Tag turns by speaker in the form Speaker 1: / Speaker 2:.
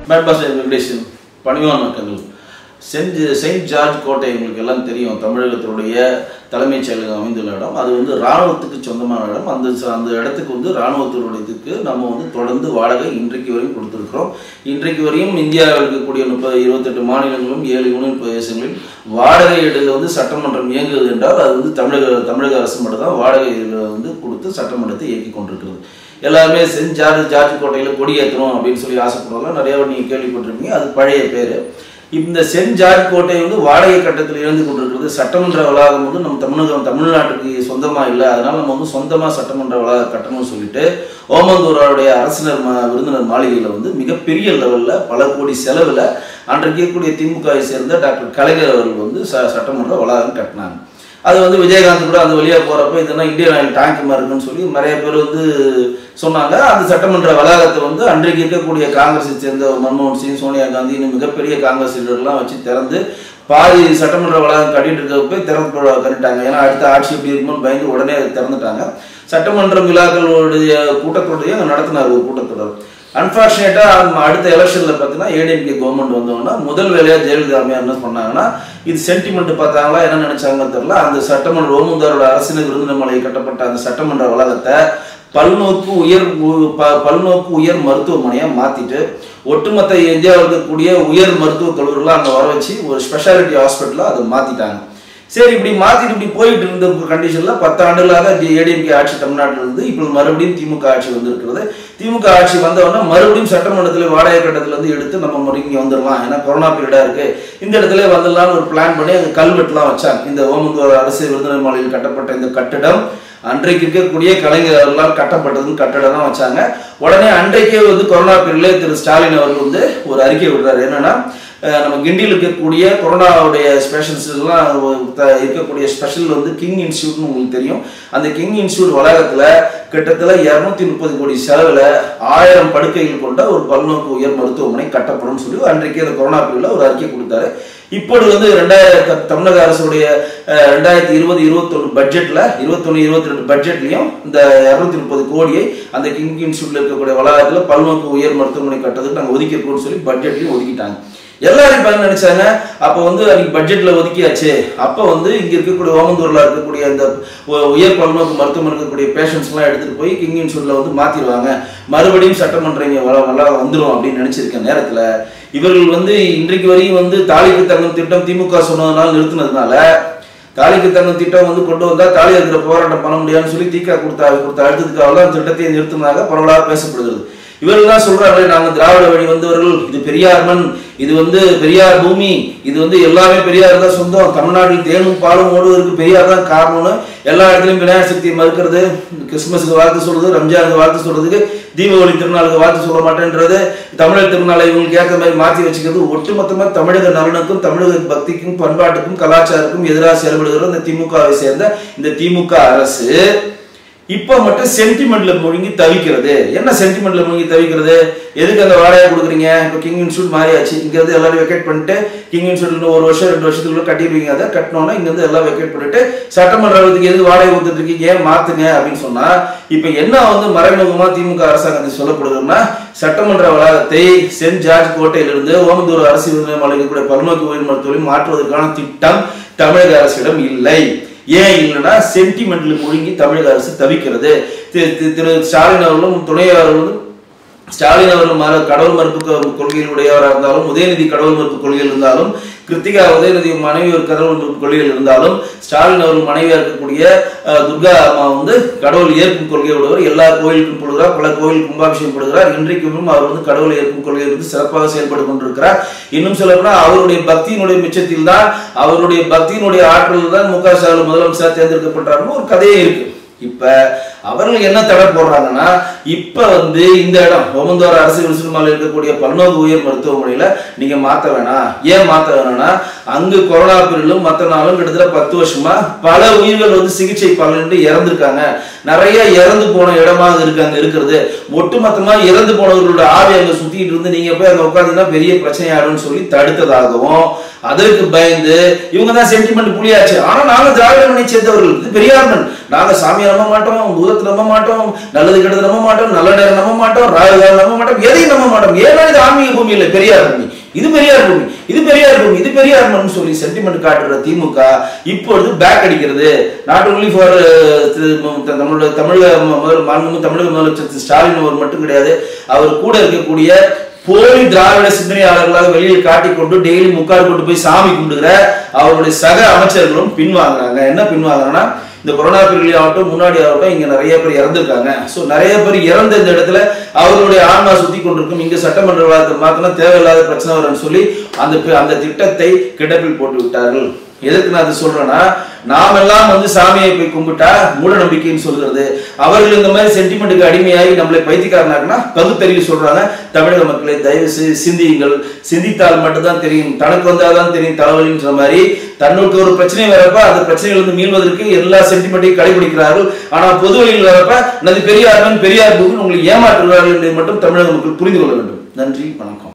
Speaker 1: mat pastor Venkatesan பணிவான வணக்கங்கள் send Saint George கோட்டை உங்களுக்கு எல்லாம் தெரியும் தமிழகத்தினுடைய தலைமைச் செயலகம் அமைந்துள்ள இடம் அது வந்து இராணுவத்துக்கு சொந்தமான இடம் அந்த ச- அந்த இடத்துக்கு வந்து இராணுவத்தினுடைய இதுக்கு நம்ம வந்து தொடர்ந்து வாடகை இன்றைக்கு வரையும் கொடுத்துருக்குறோம் இன்றைக்கு வரையும் இந்தியாவில் இருக்கக்கூடிய முப்பது இருபத்தெட்டு மாநிலங்களும் ஏழு யூனியன் பிரதேசங்களில் வாடகை இடையில வந்து சட்டமன்றம் இயங்குகிறது என்றால் அது வந்து தமிழக தமிழக அரசு மட்டும் தான் வாடகை இதில் வந்து கொடுத்து சட்டமன்றத்தை இயக்கி கொண்டிருக்கிறது எல்லாருமே சென்ட் ஜார்ஜ் ஜார்ஜ் கோட்டையில் கொடியேற்றணும் அப்படின்னு சொல்லி ஆசைப்படுறவங்க நிறைய நீங்கள் கேள்விப்பட்டிருப்பீங்க அது பழைய பேர் இந்த சென்ட் ஜார்ஜ் கோட்டை வந்து வாடகை கட்டத்தில் இருந்து கொண்டிருக்கிறது சட்டமன்ற வளாகம் வந்து நம்ம தமிழகம் தமிழ்நாட்டுக்கு சொந்தமாக இல்லை அதனால நம்ம வந்து சொந்தமாக சட்டமன்ற வளாக கட்டணும்னு சொல்லிட்டு ஓமந்தூராருடைய அரசினர் மா விருந்தினர் மாளிகையில் வந்து மிகப்பெரிய லெவலில் பல கோடி செலவில் அன்றைக்கு இருக்கக்கூடிய திமுகவை சேர்ந்த டாக்டர் கலைஞர் அவர்கள் வந்து ச சட்டமன்ற வளாகம் கட்டினாங்க அது வந்து விஜயகாந்த் கூட அந்த வழியாக போகிறப்ப இதெல்லாம் இந்தியன் ஆயில் டேங்க் மாதிரி இருக்குன்னு சொல்லி நிறைய பேர் வந்து சொன்னாங்க அந்த சட்டமன்ற வளாகத்தை வந்து அன்றைக்கு இருக்கக்கூடிய காங்கிரஸை சேர்ந்த மன்மோகன் சிங் சோனியா காந்தி இன்னும் மிகப்பெரிய காங்கிரஸ் லீடர்லாம் வச்சு திறந்து பாதி சட்டமன்ற வளாகம் கட்டிட்டு இருக்கப்ப திறந்து போட கட்டிட்டாங்க ஏன்னா அடுத்த ஆட்சி எப்படி இருக்குமோன்னு பயந்து உடனே அதை திறந்துட்டாங்க சட்டமன்ற விழாக்களுடைய கூட்டத்தொடரையும் அங்கே நடத்தினார் ஒரு கூட்டத்தொடர் அன்பார்ச்சுனேட்டா அடுத்த எலெக்ஷன்ல பார்த்தீங்கன்னா ஏடிஎம்கே கவர்மெண்ட் வந்தோம்னா முதல் வேலையா ஜெயலலிதா அம்மையார் என்ன பண்ணாங்கன்னா இது சென்டிமெண்ட் பார்த்தாங்களா என்ன நினைச்சாங்கன்னு தெரியல அந்த சட்டமன்ற ஓமுந்தாரோட அரசினர் விருந்தினர் மலை கட்டப்பட்ட அந்த சட்டமன்ற வளாகத்தை பல்நோக்கு உயர் உ- ப- பல்நோக்கு உயர் மருத்துவமனையா மாத்திட்டு ஒட்டுமொத்த இந்தியாவில் இருக்கக்கூடிய உயர் மருத்துவக் கல்லூரிலாம் அங்கே வர வச்சு ஒரு ஸ்பெஷாலிட்டி ஹாஸ்பிட்டலாக அதை மாத்திட்டாங்க சரி இப்படி மாத்திட்டு இப்படி போயிட்டு இருந்த கண்டிஷன்ல பத்து ஆண்டுகளாக ஏடிஎம்கே ஆட்சி தமிழ்நாட்டில் இருந்து இப்போ மறுபடியும் திமுக ஆட்சி வந்திருக்கிறது திமுக ஆட்சி வந்தவொடனே மறுபடியும் சட்டமன்றத்தில் வாடகை கட்டத்துல இருந்து எடுத்து நம்ம மறுபடியும் இங்க வந்துடலாம் ஏன்னா கொரோனா பீரியடா இருக்கு இந்த இடத்துல வந்துடலாம்னு ஒரு பிளான் பண்ணி அங்க கல்வெட்டுலாம் வச்சாங்க இந்த ஓமந்தூர் அரசு விருதுநகர் மாலையில் கட்டப்பட்ட இந்த கட்டிடம் அன்றைக்கு இருக்கக்கூடிய கலைஞர்களால் கட்டப்பட்டதுன்னு கட்டடம் தான் வச்சாங்க உடனே அன்றைக்கே வந்து கொரோனா பீரியட்ல திரு ஸ்டாலின் அவர்கள் வந்து ஒரு அறிக்கை விடுறாரு என்னன்னா அஹ் நம்ம கிண்டியில் இருக்கக்கூடிய கொரோனாவுடைய ஸ்பெஷல்ஸ் எல்லாம் த- இருக்கக்கூடிய ஸ்பெஷல் வந்து கிங் இன்ஸ்டியூட்னு உங்களுக்கு தெரியும் அந்த கிங் இன்ஸ்டியூட் வளாகத்துல கிட்டத்தட்ட இருநூத்தி முப்பது கோடி செலவுல ஆயிரம் படுக்கைகள் கொண்ட ஒரு பல்நோக்கு உயர் மருத்துவமனை கட்டப்படும் சொல்லி அன்றைக்கு அந்த கொரோனா பீரியட்ல ஒரு அறிக்கை கொடுத்தாரு இப்பொழுது வந்து ரெண்டாயிரத்தி தமிழக அரசுடைய அஹ், ரெண்டாயிரத்தி இருபது இருபத்தொன்னு பட்ஜெட்ல இருபத்தொன்னு இருபத்தி ரெண்டு பட்ஜெட்லயும் இந்த இருநூத்தி முப்பது கோடியை அந்த கிங் இன்ஸ்டியூட்ல இருக்கக்கூடிய வளாகத்துல பல்நோக்கு உயர் மருத்துவமனை கட்டுறதுக்கு நாங்க ஒதுக்கி இருக்கோம்னு சொல்லி பட்ஜெட்லயும் ஒதுக்கிட்டாங்க எல்லாரும் பயன் நினைச்சாங்க அப்ப வந்து அன்னைக்கு பட்ஜெட்ல ஒதுக்கியாச்சு அப்ப வந்து இங்க இருக்கக்கூடிய ஓமந்தூர்ல இருக்கக்கூடிய அந்த உ- உயர் பல்நோக்கு மருத்துவமனை இருக்கக்கூடிய பேஷண்ட்ஸ் எல்லாம் எடுத்துட்டு போய் கிங் இன்ஸ்டியூட்ல வந்து மாத்திடுவாங்க மறுபடியும் சட்டமன்றம் இங்க வள வள வந்துரும் அப்படின்னு நினைச்சிருக்க நேரத்துல இவர்கள் வந்து இன்றைக்கு வரையும் வந்து தாலிக்கு தங்கும் திட்டம் திமுக சொன்னதுனால நிறுத்தினதுனால தாலிக்கு தங்கும் திட்டம் வந்து கொண்டு வந்தா தாலி இருக்கிற போராட்டம் பண்ண முடியாதுன்னு சொல்லி தீக்கா கொடுத்தா கொடுத்த அழுத்தத்துக்காக தான் அந்த திட்டத்தை நிறுத்தினாங்க பரவலாக பேசப்படுகிறது இவர்கள் தான் சொல்றாங்களே நாங்க திராவிட வழி வந்தவர்கள் இது பெரியார் மண் இது வந்து பெரியார் பூமி இது வந்து எல்லாமே பெரியார் தான் சொந்தம் தமிழ்நாட்டில் தேனும் பாலும் ஓடுவதற்கு பெரியார் தான் காரணம்னு எல்லா இடத்துலயும் விநாயகர் சக்தியை மறுக்கிறது கிறிஸ்துமஸுக்கு வாழ்த்து சொல்றது ரம்ஜானுக்கு வாழ்த்து சொல்றதுக்கு தீபாவளி திருநாளுக்கு வாழ்த்து சொல்ல மாட்டேன்றது தமிழர் திருநாளை இவங்களுக்கு ஏற்ற மாதிரி மாற்றி வச்சுக்கிறது ஒட்டுமொத்தமா தமிழக நலனுக்கும் தமிழக பக்திக்கும் பண்பாட்டுக்கும் கலாச்சாரத்துக்கும் எதிராக செயல்படுகிற இந்த திமுகவை சேர்ந்த இந்த திமுக அரசு இப்ப மட்டும் சென்டிமெண்ட்ல முழுங்கி தவிக்கிறது என்ன சென்டிமெண்ட்ல முழுங்கி தவிக்கிறது எதுக்கு அந்த வாடகை கொடுக்குறீங்க இப்போ கிங் இன்ஸ்டியூட் மாறியாச்சு இங்க இருந்து எல்லாரும் வெக்கேட் பண்ணிட்டு கிங் இன்ஸ்டியூட் இன்னும் ஒரு வருஷம் ரெண்டு வருஷத்துக்குள்ள கட்டிடுவீங்க அதை கட்டினோன்னா இங்க இருந்து எல்லாம் வெக்கேட் பண்ணிட்டு சட்டமன்றத்துக்கு எது வாடகை கொடுத்துட்டு இருக்கீங்க ஏன் மாத்துங்க அப்படின்னு சொன்னா இப்ப என்ன வந்து மறைமுகமா திமுக அரசாங்கத்தில் சொல்லப்படுதுன்னா சட்டமன்ற வளாகத்தை சென்ட் ஜார்ஜ் கோட்டையிலிருந்து ஓமந்தூர் அரசு விருந்தினர் மாளிகைக்கூடிய பல்நோக்கு உயர் மருத்துவரை மாற்றுவதற்கான திட்டம் தமிழக அரசிடம் இல்லை ஏன் இல்லைன்னா சென்டிமெண்ட்ல முழுங்கி தமிழக அரசு தவிக்கிறது தி- தி- திரு ஸ்டாலின் அவர்களும் துணை அவர்களும் ஸ்டாலின் அவர்கள் மறு கடவுள் மறுப்பு கொ- கொள்கையிலுடையவராக இருந்தாலும் உதயநிதி கடவுள் மறுப்பு கொள்கையில் இருந்தாலும் கிருத்திகா உதயநிதி மனைவி ஒரு கடவுள் மறுப்பு கொள்கையில் இருந்தாலும் ஸ்டாலின் அவர்கள் மனைவியா இருக்கக்கூடிய அஹ், துர்கா அம்மா வந்து கடவுள் ஏற்கும் கொள்கை உடையவர் எல்லா கோயிலுக்கும் போடுகிறார் பல கோயில் கும்பாபிஷேகம் படுகிறார் இன்றைக்கும் அவர் வந்து கடவுளை ஏற்கும் கொள்கையிலிருந்து சிறப்பாக செயல்பட்டு கொண்டிருக்கிறார் இன்னும் சொல்லப்போனா அவருடைய பக்தியினுடைய மிச்சத்தில் தான் அவருடைய பக்தியினுடைய ஆற்றல் தான் மு க ஸ்டாலின் முதலமைச்சர் தேர்ந்தெடுக்கப்பட்டார்னு ஒரு கதையே இருக்கு இப்ப அவர்கள் என்ன தடை போடுறாங்கன்னா இப்ப வந்து இந்த இடம் ஓமந்தோர அரசு விருசுமால இருக்கக்கூடிய பல்நோக்கு உயர் மருத்துவமனையில நீங்க மாத்த வேணாம் ஏன் மாத்த வேணாம்னா அங்கு கொரோனா பீரியடும் மத்த நாளும் கிட்டத்தட்ட பத்து வருஷமா பல உயிர்கள் வந்து சிகிச்சை பலனின்றி இறந்திருக்காங்க நிறைய இறந்து போன இடமா அது இருக்கு அங்க இருக்கிறது ஒட்டுமொத்தமா இறந்து போனவர்களோட ஆவி அங்க சுத்திட்டு இருந்து நீங்க போய் அங்க உட்காந்தீங்கன்னா பெரிய பிரச்சனை ஆயிடும்னு சொல்லி தடுத்ததாகவும் அதற்கு பயந்து இவங்க தான் சென்டிமெண்ட் புலியாச்சு ஆனா நாங்க திராவிட மண்ணை சேர்ந்தவர்கள் இது பெரியார் மண் நாங்க சாமி நம்ப மாட்டோம் பூத முகூர்த்தத்தை நம்ப மாட்டோம் நல்லது கெட்டது நம்ப மாட்டோம் நல்ல நேரம் நம்ப மாட்டோம் ராகுகாலம் நம்ப மாட்டோம் எதையும் நம்ப மாட்டோம் ஏன்னா இது ஆன்மீக பூமி இல்லை பெரியார் பூமி இது பெரியார் பூமி இது பெரியார் பூமி இது பெரியார் மண் சொல்லி சென்டிமெண்ட் காட்டுற திமுக இப்பொழுது பேக் அடிக்கிறது நாட் ஒன்லி ஃபார் தமிழக தமிழக ம- முதல் மாண்புமிகு தமிழக முதலமைச்சர் திரு ஸ்டாலின் அவர் மட்டும் கிடையாது அவர் கூட இருக்கக்கூடிய போலி திராவிட சிந்தனையாளர்களாக வெளியில் காட்டிக்கொண்டு டெய்லி முக்காடு கொண்டு போய் சாமி கும்பிடுகிற அவருடைய சக அமைச்சர்களும் பின்வாங்குறாங்க என்ன பின்வாங்குறாங்கன்னா இந்த கொரோனா பீரியட் ஆகட்டும் முன்னாடி ஆகட்டும் இங்க நிறைய பேர் இறந்திருக்காங்க ஸோ நிறைய பேர் இறந்த இந்த இடத்துல அவர்களுடைய ஆன்மா சுத்தி கொண்டிருக்கும் இங்க சட்டமன்ற விவாதத்தை மாத்தினா தேவையில்லாத பிரச்சனை வரும்னு சொல்லி அந்த பி- அந்த திட்டத்தை கிடப்பில் போட்டு விட்டார்கள் எதற்கு நான் அதை சொல்றேன்னா நாமெல்லாம் வந்து சாமியை போய் கும்பிட்டா மூட நம்பிக்கைன்னு சொல்றது அவர்கள் இந்த மாதிரி சென்டிமெண்ட்டுக்கு அடிமையாகி நம்மளை பைத்தியக்காரனாக்குனா பகுத்தறிவு சொல்றாங்க தமிழக மக்களை தயவு செய்து சிந்தியுங்கள் சிந்தித்தால் மட்டும்தான் தெரியும் தனக்கு வந்தாதான் தெரியும் தலைவலின்ற மாதிரி தன்னுக்கு ஒரு பிரச்சனை வரப்ப அந்த பிரச்சனையிலிருந்து மீள்வதற்கு எல்லா சென்டிமெண்ட்டையும் கடைபிடிக்கிறார்கள் ஆனா பொது வழியில் வரப்ப நது பெரியார் பெரியார் பூமி உங்களை ஏமாற்றுகிறார்கள் என்பதை மட்டும் தமிழக மக்கள் புரிந்து கொள்ள வேண்டும் நன்றி வணக்கம்